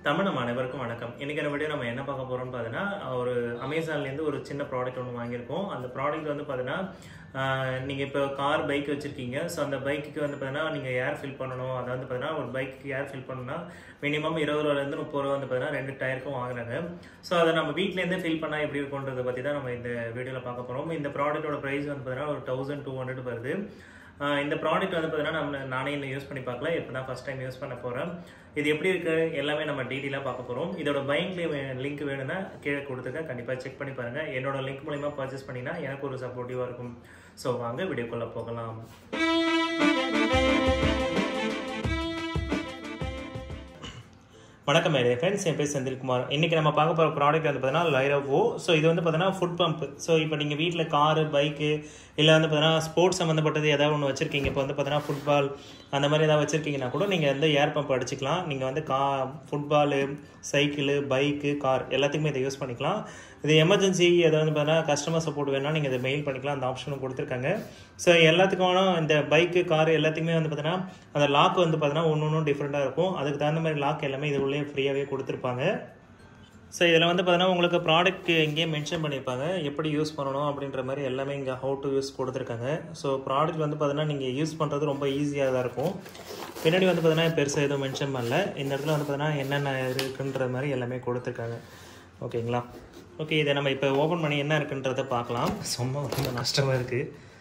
தமிழ் நம்ம அனைவருக்கும் வணக்கம் இன்னைக்கு நம்ம வீடியோ நம்ம என்ன பார்க்க போறோம்னு பார்த்தீங்கன்னா ஒரு அமேசான்லேருந்து ஒரு சின்ன ப்ராடக்ட் ஒன்று வாங்கியிருக்கோம் அந்த ப்ராடக்ட் வந்து பார்த்தீங்கன்னா ஆஹ், நீங்க இப்போ கார் பைக் வச்சிருக்கீங்க ஸோ அந்த பைக்குக்கு வந்து பார்த்தீங்கன்னா நீங்க ஏர் ஃபில் பண்ணணும் அதை வந்து பார்த்தீங்கன்னா ஒரு பைக்கு ஏர் ஃபில் பண்ணணும்னா மினிமம் இருபது ரூபாலேருந்து முப்பது ரூபா வந்து பார்த்தீங்கன்னா ரெண்டு டயருக்கும் வாங்குறாங்க ஸோ அதை நம்ம வீட்டிலேருந்தே ஃபில் பண்ணால் எப்படி இருக்கும்ன்றதை பற்றி தான் நம்ம இந்த வீடியோவில் பார்க்க போகிறோம் இந்த ப்ராடக்ட்டோட ப்ரைஸ் வந்து பார்த்தீங்கன்னா ஒரு தௌசண்ட் டூ ஹண்ட்ரட் வருது ஆஹ் இந்த ப்ராடக்ட் வந்து பார்த்தீங்கன்னா நம்ம நானே இன்னும் யூஸ் பண்ணி பார்க்கல இப்போ தான் ஃபஸ்ட் டைம் யூஸ் பண்ண போகிறேன் இது எப்படி இருக்கு எல்லாமே நம்ம டீட்டெயிலாக பார்க்க போகிறோம் இதோட பைக் லிங்க் வேணும்னா கீழே கொடுத்துருக்கேன் கண்டிப்பாக செக் பண்ணி பாருங்கள் என்னோட லிங்க் மூலிமா பர்ச்சேஸ் பண்ணினா எனக்கு ஒரு சப்போர்ட்டிவாக இருக்கும் ஸோ வாங்க வீடியோக்குள்ளே போகலாம் வணக்கம் மேரே ஃப்ரெண்ட்ஸ் என் பேர் செந்தில்குமார் இன்றைக்கி நம்ம பார்க்க போகிற ப்ராடக்ட் வந்து பார்த்தீங்கன்னா லைரவோ ஸோ இது வந்து பார்த்தீங்கன்னா ஃபுட் பம்ப் ஸோ இப்போ நீங்கள் வீட்டில் காரு பைக்கு இல்லை வந்து பார்த்தீங்கன்னா ஸ்போர்ட்ஸ் சம்மந்தப்பட்டது ஏதாவது ஒன்று வச்சுருக்கீங்க இப்போ வந்து பார்த்தீங்கன்னா ஃபுட்பால் அந்த மாதிரி ஏதாவது வச்சுருக்கீங்கன்னா கூட நீங்கள் வந்து ஏர் பம்ப் அடிச்சுக்கலாம் நீங்கள் வந்து கா ஃபுட்பாலு சைக்கிளு பைக்கு கார் எல்லாத்துக்குமே இதை யூஸ் பண்ணிக்கலாம் இது எமர்ஜென்சி எதாவது வந்து பார்த்தீங்கன்னா கஸ்டமர் சப்போர்ட் வேணா நீங்கள் இதை மெயில் பண்ணிக்கலாம் அந்த ஆப்ஷனும் கொடுத்துருக்காங்க ஸோ எல்லாத்துக்கான இந்த பைக்கு கார் எல்லாத்துக்குமே வந்து பார்த்தீங்கன்னா அந்த லாக் வந்து பார்த்தீங்கன்னா ஒன்று ஒன்றும் டிஃப்ரெண்ட்டாக இருக்கும் அதுக்கு தகுந்த மாதிரி லாக் எல்லாமே இது உள்ளே ஃப்ரீயாகவே கொடுத்துருப்பாங்க ஸோ இதில் வந்து பார்த்தீங்கன்னா உங்களுக்கு ப்ராடக்ட் இங்கேயே மென்ஷன் பண்ணியிருப்பாங்க எப்படி யூஸ் பண்ணணும் அப்படின்ற மாதிரி எல்லாமே இங்கே ஹவு டு யூஸ் கொடுத்துருக்காங்க ஸோ ப்ராடக்ட் வந்து பார்த்தீங்கன்னா நீங்கள் யூஸ் பண்ணுறது ரொம்ப ஈஸியாக தான் இருக்கும் பின்னாடி வந்து பார்த்தீங்கன்னா பெருசாக எதுவும் மென்ஷன் பண்ணல இந்த இடத்துல வந்து பார்த்தீங்கன்னா என்னென்ன இருக்குன்ற மாதிரி எல்லாமே கொடுத்துருக்காங்க ஓகேங்களா ஓகே இதை நம்ம இப்போ ஓப்பன் பண்ணி என்ன இருக்குன்றதை பார்க்கலாம் சும்மா ரொம்ப நஷ்டமாக இருக்குது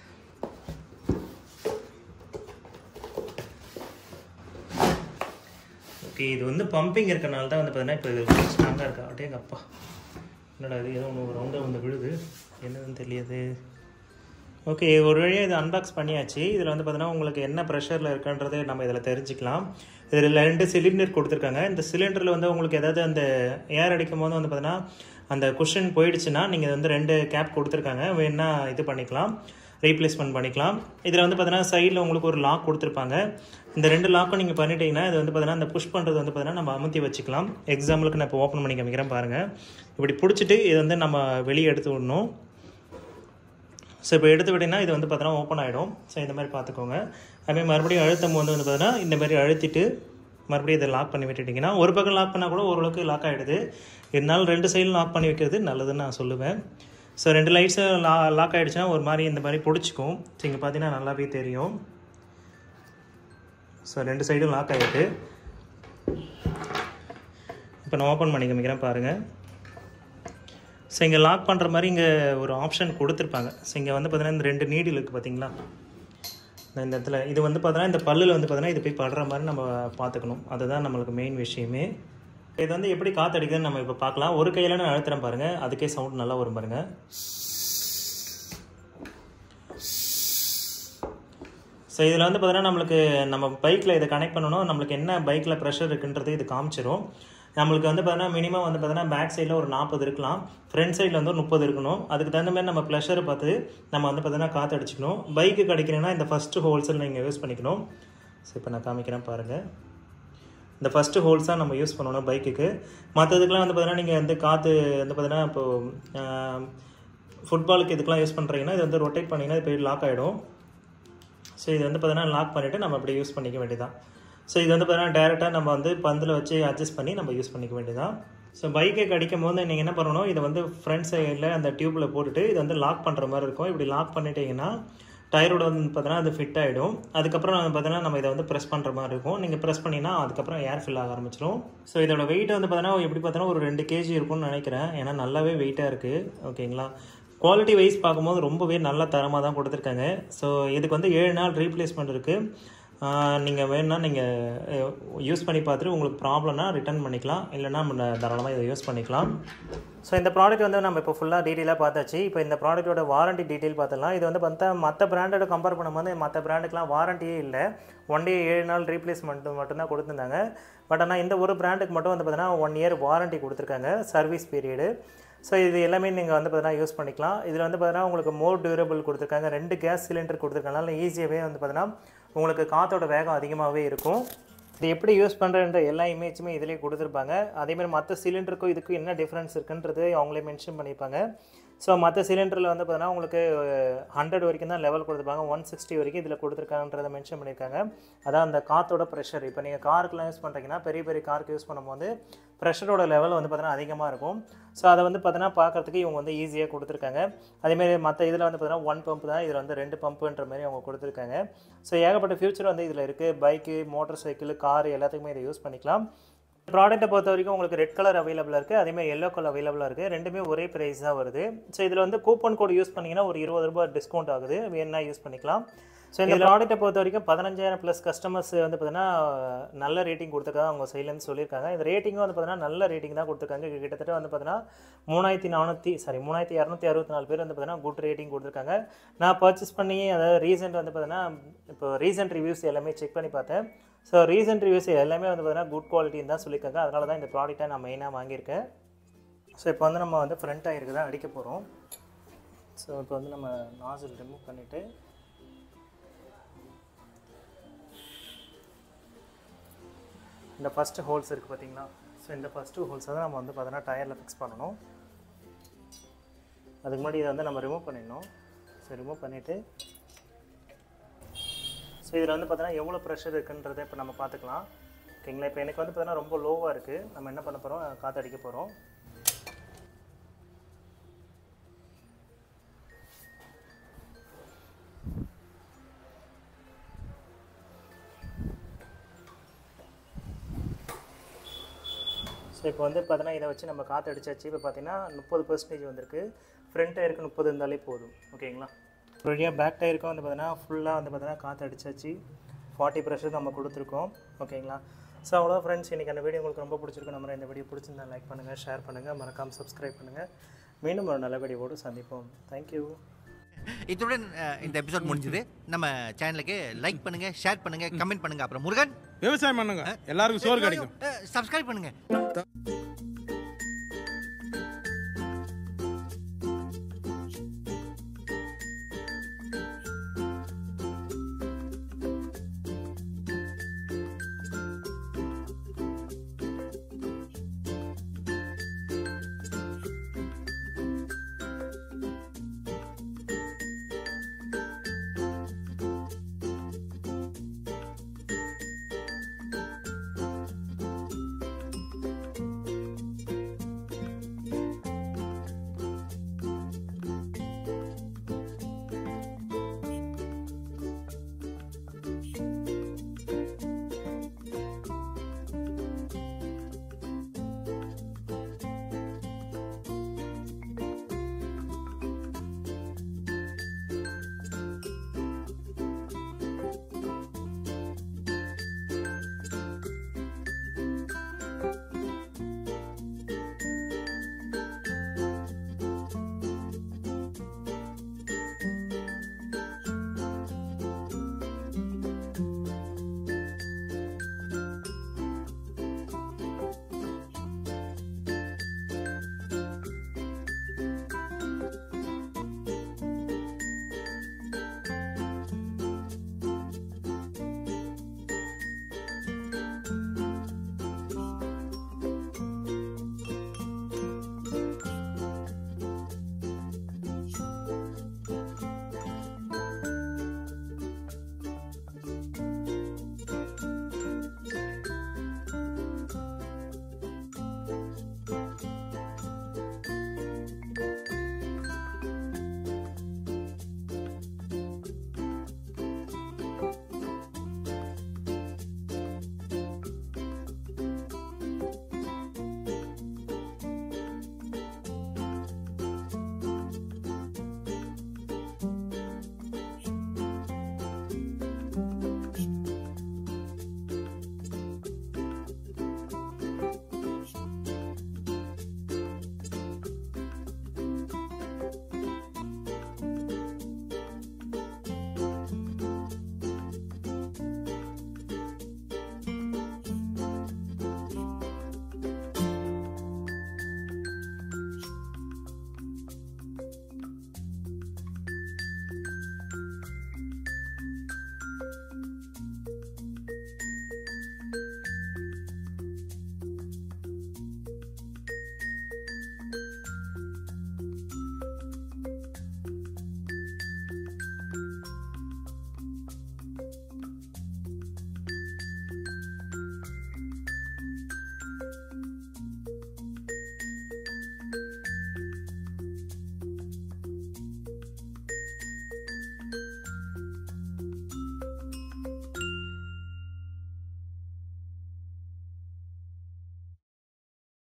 ஓகே இது வந்து பம்பிங் இருக்கனால தான் வந்து பார்த்தீங்கன்னா இப்போ இது ஸ்ட்ராங்காக இருக்கா அப்படியே எங்கள் அப்பா என்னடா இது ஏதோ ஒன்று ரவுண்டாக வந்து விழுது என்னதுன்னு தெரியாது ஓகே ஒரு வழியாக இது அன்பாக்ஸ் பண்ணியாச்சு இதில் வந்து பார்த்தீங்கன்னா உங்களுக்கு என்ன ப்ரெஷரில் இருக்குன்றது நம்ம இதில் தெரிஞ்சுக்கலாம் இதில் ரெண்டு சிலிண்டர் கொடுத்துருக்காங்க இந்த சிலிண்டரில் வந்து உங்களுக்கு ஏதாவது அந்த ஏர் அடிக்கும் போது வந்து பார்த்தீங்கன்னா அந்த குஷன் போயிடுச்சுன்னா நீங்கள் வந்து ரெண்டு கேப் கொடுத்துருக்காங்க வேணா இது பண்ணிக்கலாம் ரீப்ளேஸ்மெண்ட் பண்ணிக்கலாம் இதில் வந்து பார்த்தீங்கன்னா சைடில் உங்களுக்கு ஒரு லாக் கொடுத்துருப்பாங்க இந்த ரெண்டு லாக்கும் நீங்கள் பண்ணிட்டீங்கன்னா இது வந்து பார்த்தீங்கன்னா அந்த புஷ் பண்ணுறது வந்து பார்த்தீங்கன்னா நம்ம அமுத்தி வச்சுக்கலாம் எக்ஸாம்பிளுக்கு நான் இப்போ ஓப்பன் பண்ணி காமிக்கிறேன் பாருங்கள் இப்படி பிடிச்சிட்டு இது வந்து நம்ம வெளியே எடுத்து விடணும் ஸோ இப்போ எடுத்து விட்டிங்கன்னா இது வந்து பார்த்தீங்கன்னா ஓப்பன் ஆகிடும் ஸோ இந்த மாதிரி பார்த்துக்கோங்க அதுமாதிரி மறுபடியும் அழுத்தம் போது வந்து பார்த்தீங்கன்னா இந்த மாதிரி அழுத்திட்டு மறுபடியும் இதை லாக் பண்ணி விட்டுட்டிங்கன்னா ஒரு பக்கம் லாக் பண்ணால் கூட ஓரளவுக்கு லாக் ஆகிடுது இருந்தாலும் ரெண்டு சைடும் லாக் பண்ணி வைக்கிறது நல்லதுன்னு நான் சொல்லுவேன் ஸோ ரெண்டு லைட்ஸும் லா லாக் ஆகிடுச்சுன்னா ஒரு மாதிரி இந்த மாதிரி பிடிச்சிக்கும் ஸோ இங்கே பார்த்தீங்கன்னா நல்லாவே தெரியும் ஸோ ரெண்டு சைடும் லாக் ஆகிட்டு இப்போ நான் ஓப்பன் பண்ணி காமிக்கிறேன் பாருங்கள் ஸோ இங்கே லாக் பண்ணுற மாதிரி இங்கே ஒரு ஆப்ஷன் கொடுத்துருப்பாங்க ஸோ இங்கே வந்து பார்த்தீங்கன்னா இந்த ரெண்டு நீடில் இருக்குது பார்த்தீங்களா இந்த இந்த இடத்துல இது வந்து பார்த்தீங்கன்னா இந்த பல்லில் வந்து பார்த்தீங்கன்னா இது போய் படுற மாதிரி நம்ம பார்த்துக்கணும் அதுதான் நம்மளுக்கு மெயின் விஷயமே இது வந்து எப்படி காற்றடிக்குதுன்னு நம்ம இப்போ பார்க்கலாம் ஒரு கையில் நான் அழுத்துறேன் பாருங்கள் அதுக்கே சவுண்ட் நல்லா வரும் பாருங்கள் ஸோ இதில் வந்து பார்த்தீங்கன்னா நம்மளுக்கு நம்ம பைக்கில் இதை கனெக்ட் பண்ணணும் நம்மளுக்கு என்ன பைக்கில் ப்ரெஷர் இருக்குன்றது இது காமிச்சிரும் நம்மளுக்கு வந்து பார்த்தீங்கன்னா மினிமம் வந்து பார்த்தீங்கன்னா பேக் சைடில் ஒரு நாற்பது இருக்கலாம் ஃப்ரண்ட் சைடில் வந்து ஒரு முப்பது இருக்கணும் அதுக்கு தகுந்த மாதிரி நம்ம ப்ளஷரை பார்த்து நம்ம வந்து பார்த்தீங்கன்னா காற்று அடிச்சுக்கணும் பைக்கு கிடைக்கணும்னா இந்த ஃபஸ்ட்டு ஹோல்ஸில் நீங்கள் யூஸ் பண்ணிக்கணும் ஸோ இப்போ நான் காமிக்கிறேன் பாருங்கள் இந்த ஃபஸ்ட்டு ஹோல்ஸ் தான் நம்ம யூஸ் பண்ணணும் பைக்குக்கு மற்றதுக்கெலாம் வந்து பார்த்தீங்கன்னா நீங்கள் வந்து காற்று வந்து பார்த்தீங்கன்னா இப்போது ஃபுட்பாலுக்கு இதுக்கெலாம் யூஸ் பண்ணுறீங்கன்னா இது வந்து ரொட்டேட் பண்ணிங்கன்னா இது போய் லாக் ஆகிடும் ஸோ இது வந்து பார்த்தீங்கன்னா லாக் பண்ணிவிட்டு நம்ம அப்படியே யூஸ் பண்ணிக்க வேண்டியதான் ஸோ இது வந்து பார்த்தீங்கன்னா டேரெக்டாக நம்ம வந்து பந்தில் வச்சு அட்ஜஸ்ட் பண்ணி நம்ம யூஸ் பண்ணிக்க வேண்டியதான் ஸோ பைக்கை கடிக்கும் போது நீங்கள் என்ன பண்ணணும் இதை வந்து ஃப்ரண்ட் சைடில் அந்த டியூப்பில் போட்டுட்டு இது வந்து லாக் பண்ணுற மாதிரி இருக்கும் இப்படி லாக் பண்ணிட்டீங்கன்னா டயரோட வந்து பார்த்தீங்கன்னா அது ஃபிட் ஆகிடும் அதுக்கப்புறம் வந்து பார்த்தீங்கன்னா நம்ம இதை வந்து ப்ரெஸ் பண்ணுற மாதிரி இருக்கும் நீங்கள் ப்ரெஸ் பண்ணினா அதுக்கப்புறம் ஏர் ஃபில் ஆக ஆரம்பிச்சிடும் ஸோ இதோட வெயிட் வந்து பார்த்தீங்கன்னா எப்படி பார்த்தீங்கன்னா ஒரு ரெண்டு கேஜி இருக்கும்னு நினைக்கிறேன் ஏன்னா நல்லாவே வெயிட்டாக இருக்குது ஓகேங்களா குவாலிட்டி வைஸ் பார்க்கும்போது ரொம்பவே நல்ல தரமாக தான் கொடுத்துருக்காங்க ஸோ இதுக்கு வந்து ஏழு நாள் ரீப்ளேஸ்மெண்ட் இருக்குது நீங்கள் வேணும்னா நீங்கள் யூஸ் பண்ணி பார்த்துட்டு உங்களுக்கு ப்ராப்ளம்னா ரிட்டர்ன் பண்ணிக்கலாம் இல்லைனா நம்ம தாராளமாக இதை யூஸ் பண்ணிக்கலாம் ஸோ இந்த ப்ராடக்ட் வந்து நம்ம இப்போ ஃபுல்லாக டீட்டெயிலாக பார்த்தாச்சு இப்போ இந்த ப்ராடக்ட்டோட வாரண்டி டீட்டெயில் பார்த்துலாம் இது வந்து பார்த்தா மற்ற பிராண்டோட கம்பேர் பண்ணும்போது மற்ற பிராண்டுக்கெலாம் வாரண்டியே இல்லை ஒன் டே ஏழு நாள் ரீப்ளேஸ்மெண்ட் மட்டும்தான் கொடுத்துருந்தாங்க பட் ஆனால் இந்த ஒரு பிராண்டுக்கு மட்டும் வந்து பார்த்தீங்கன்னா ஒன் இயர் வாரண்டி கொடுத்துருக்காங்க சர்வீஸ் பீரியடு ஸோ இது எல்லாமே நீங்கள் வந்து பார்த்தீங்கன்னா யூஸ் பண்ணிக்கலாம் இதில் வந்து பார்த்தீங்கன்னா உங்களுக்கு மோர் டியூரபிள் கொடுத்துருக்காங்க ரெண்டு கேஸ் சிலிண்டர் கொடுத்துருக்கனால ஈஸியாகவே வந்து பார்த்தீங்கன்னா உங்களுக்கு காற்றோட வேகம் அதிகமாகவே இருக்கும் இது எப்படி யூஸ் பண்ணுறன்ற எல்லா இமேஜுமே இதிலே கொடுத்துருப்பாங்க அதேமாதிரி மற்ற சிலிண்டருக்கும் இதுக்கும் என்ன டிஃப்ரென்ஸ் இருக்குன்றது அவங்களே மென்ஷன் பண்ணியிருப்பாங்க ஸோ மற்ற சிலிண்டரில் வந்து பார்த்தீங்கன்னா உங்களுக்கு ஹண்ட்ரட் வரைக்கும் தான் லெவல் கொடுத்துருப்பாங்க ஒன் சிக்ஸ்டி வரைக்கும் இதில் கொடுத்துருக்காங்கன்றதை மென்ஷன் பண்ணியிருக்காங்க அதான் அந்த காற்றோட ப்ரெஷர் இப்போ நீங்கள் காருக்குலாம் யூஸ் பண்ணுறீங்கன்னா பெரிய பெரிய காருக்கு யூஸ் பண்ணும்போது ப்ரெஷரோட லெவல் வந்து பார்த்தீங்கன்னா அதிகமாக இருக்கும் ஸோ அதை வந்து பார்த்தீங்கன்னா பார்க்கறதுக்கு இவங்க வந்து ஈஸியாக கொடுத்துருக்காங்க அதேமாரி மற்ற இதில் வந்து பார்த்தீங்கன்னா ஒன் பம்ப் தான் இதில் வந்து ரெண்டு பம்புன்ற மாதிரி அவங்க கொடுத்துருக்காங்க ஸோ ஏகப்பட்ட ஃபியூச்சர் வந்து இதில் இருக்குது பைக்கு மோட்டார் சைக்கிள் கார் எல்லாத்துக்குமே இதை யூஸ் பண்ணிக்கலாம் ப்ராடக்ட்டை பொறுத்த வரைக்கும் உங்களுக்கு ரெட் கலர் அவைலபிளாக இருக்குது அதேமாதிரி எல்லோ கலர் அவைலபிளாக இருக்குது ரெண்டுமே ஒரே ப்ரைஸ் தான் வருது ஸோ இதில் வந்து கூப்பன் கோட் யூஸ் பண்ணிங்கன்னா ஒரு இருபது ரூபாய் டிஸ்கவுண்ட் ஆகுது வேணும்னா யூஸ் பண்ணிக்கலாம் ஸோ இந்த ப்ராடக்ட்டை பொறுத்த வரைக்கும் பதினஞ்சாயிரம் ப்ளஸ் கஸ்டமர்ஸ் வந்து பார்த்தீங்கன்னா நல்ல ரேட்டிங் கொடுத்துருக்காங்க அவங்க சைட்லேருந்து சொல்லியிருக்காங்க இந்த ரேட்டிங்கும் வந்து பார்த்தீங்கன்னா நல்ல ரேட்டிங் தான் கொடுத்துருக்காங்க கிட்டத்தட்ட வந்து பார்த்தீங்கன்னா மூணாயிரத்தி நானூற்றி சாரி மூணாயிரத்தி இரநூத்தி அறுபத்தி நாலு பேர் வந்து பார்த்தீங்கன்னா குட் ரேட்டிங் கொடுத்துருக்காங்க நான் பர்ச்சேஸ் பண்ணி அதாவது ரீசெண்ட் வந்து பார்த்தீங்கன்னா இப்போ ரீசெண்ட் ரிவ்யூஸ் எல்லாமே செக் பண்ணி பார்த்தேன் ஸோ ரீசெண்ட் ரிவ்யூஸ் எல்லாமே வந்து பார்த்தீங்கன்னா குட் குவாலிட்டின்னு தான் சொல்லியிருக்காங்க அதனால தான் இந்த ப்ராடக்ட்டை நான் மெயினாக வாங்கியிருக்கேன் ஸோ இப்போ வந்து நம்ம வந்து ஃப்ரண்ட் ஆயிருக்கு தான் அடிக்க போகிறோம் ஸோ இப்போ வந்து நம்ம நாசில் ரிமூவ் பண்ணிவிட்டு இந்த ஃபஸ்ட்டு ஹோல்ஸ் இருக்குது பார்த்தீங்களா ஸோ இந்த ஃபஸ்ட்டு ஹோல்ஸை தான் நம்ம வந்து பார்த்தீங்கன்னா டயரில் ஃபிக்ஸ் பண்ணணும் அதுக்கு முன்னாடி இதை வந்து நம்ம ரிமூவ் பண்ணிடணும் ஸோ ரிமூவ் பண்ணிவிட்டு ஸோ இதில் வந்து பார்த்தீங்கன்னா எவ்வளோ ப்ரெஷர் இருக்குன்றதை இப்போ நம்ம பார்த்துக்கலாம் ஓகேங்களா இப்போ எனக்கு வந்து பார்த்தீங்கன்னா ரொம்ப லோவாக இருக்குது நம்ம என்ன பண்ண போகிறோம் காற்று அடிக்க போகிறோம் ஸோ இப்போ வந்து பார்த்தீங்கன்னா இதை வச்சு நம்ம காற்று அடிச்சாச்சு இப்போ பார்த்தீங்கன்னா முப்பது பர்சன்டேஜ் வந்திருக்கு ஃப்ரண்ட் டயருக்கு முப்பது இருந்தாலே போதும் ஓகேங்களா வழியாக பேக் டயருக்கும் வந்து பார்த்தீங்கன்னா ஃபுல்லாக வந்து பார்த்தீங்கன்னா காற்று அடிச்சாச்சு ஃபார்ட்டி ப்ரெஷர் நம்ம கொடுத்துருக்கோம் ஓகேங்களா ஸோ அவ்வளோ ஃப்ரெண்ட்ஸ் இன்றைக்கி அந்த வீடியோ உங்களுக்கு ரொம்ப பிடிச்சிருக்கு நம்ம இந்த வீடியோ பிடிச்சிருந்தா லைக் பண்ணுங்கள் ஷேர் பண்ணுங்கள் மறக்காமல் சப்ஸ்கிரைப் பண்ணுங்கள் மீண்டும் ஒரு நல்ல வீடியோவோடு சந்திப்போம் தேங்க்யூ இத்துடன் அஹ், இந்த எபிசோட் முடிஞ்சது நம்ம சேனலுக்கு லைக் பண்ணுங்க ஷேர் பண்ணுங்க கமெண்ட் பண்ணுங்க அப்புறம் முருகன் விவசாயம் பண்ணுங்க எல்லாருக்கும் சோறு கிடைக்கும் சப்ஸ்கிரைப் பண்ணுங்க